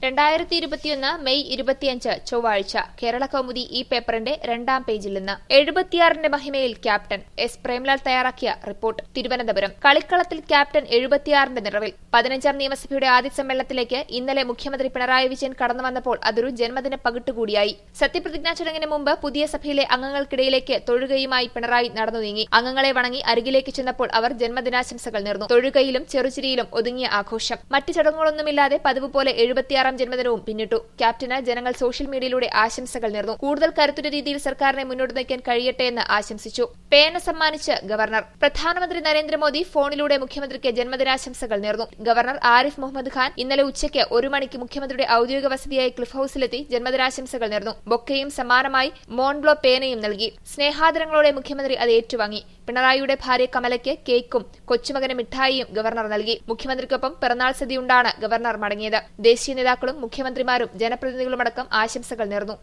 രണ്ടായിരത്തി ഇരുപത്തിയൊന്ന് മെയ് ഇരുപത്തിയഞ്ച് ചൊവ്വാഴ്ച കേരള കൗമുദി ഈ പേപ്പറിന്റെ രണ്ടാം പേജിൽ നിന്ന് എഴുപത്തിയാറിന്റെ മഹിമയിൽ ക്യാപ്റ്റൻ എസ് പ്രേംലാൽ തയ്യാറാക്കിയ റിപ്പോർട്ട് തിരുവനന്തപുരം കളിക്കളത്തിൽ ക്യാപ്റ്റൻ എഴുപത്തിയാറിന്റെ നിറവിൽ പതിനഞ്ചാം നിയമസഭയുടെ ആദ്യ സമ്മേളനത്തിലേക്ക് ഇന്നലെ മുഖ്യമന്ത്രി പിണറായി വിജയൻ കടന്നു വന്നപ്പോൾ അതൊരു ജന്മദിന പകിട്ടുകൂടിയായി സത്യപ്രതിജ്ഞാ ചടങ്ങിന് മുമ്പ് പുതിയ സഭയിലെ അംഗങ്ങൾക്കിടയിലേക്ക് തൊഴുകയുമായി പിണറായി നടന്നു നീങ്ങി അംഗങ്ങളെ വണങ്ങി അരികിലേക്ക് ചെന്നപ്പോൾ അവർ ജന്മദിനാശംസകൾ നേർന്നു തൊഴുകയിലും ചെറുചിരിയിലും ഒതുങ്ങിയ ആഘോഷം മറ്റ് ചടങ്ങുകളൊന്നുമില്ലാതെ പതിവ് പോലെ എഴുപത്തിയാറാം ജന്മദിനവും പിന്നിട്ടു ക്യാപ്റ്റന് ജനങ്ങൾ സോഷ്യൽ മീഡിയയിലൂടെ ആശംസകൾ നേർന്നു കൂടുതൽ കരുത്തുറ്റ രീതിയിൽ സർക്കാരിനെ മുന്നോട്ട് നയിക്കാൻ കഴിയട്ടെ എന്ന് ആശംസിച്ചു പേന സമ്മാനിച്ച് ഗവർണർ പ്രധാനമന്ത്രി നരേന്ദ്രമോദി ഫോണിലൂടെ മുഖ്യമന്ത്രിക്ക് ജന്മദിനാശംസകൾ നേർന്നു ഗവർണർ ആരിഫ് മുഹമ്മദ് ഖാൻ ഇന്നലെ ഉച്ചയ്ക്ക് ഒരു മണിക്ക് മുഖ്യമന്ത്രിയുടെ ഔദ്യോഗിക വസതിയായ ക്ലിഫ് ഹൌസിലെത്തി ജന്മദിനാശംസകൾ നേർന്നു ബൊക്കയും സമാനമായി മോൺബ്ലോ പേനയും നൽകി സ്നേഹാദരങ്ങളോടെ മുഖ്യമന്ത്രി അത് ഏറ്റുവാങ്ങി പിണറായിയുടെ ഭാര്യ കമലയ്ക്ക് കേക്കും കൊച്ചുമകന് മിഠായിയും ഗവർണർ നൽകി മുഖ്യമന്ത്രിക്കൊപ്പം പിറന്നാൾ സദ്യയുണ്ടാണ് ഗവർണർ മടങ്ങിയത് ദേശീയ നേതാക്കളും മുഖ്യമന്ത്രിമാരും ജനപ്രതിനിധികളുമടക്കം ആശംസകൾ നേർന്നു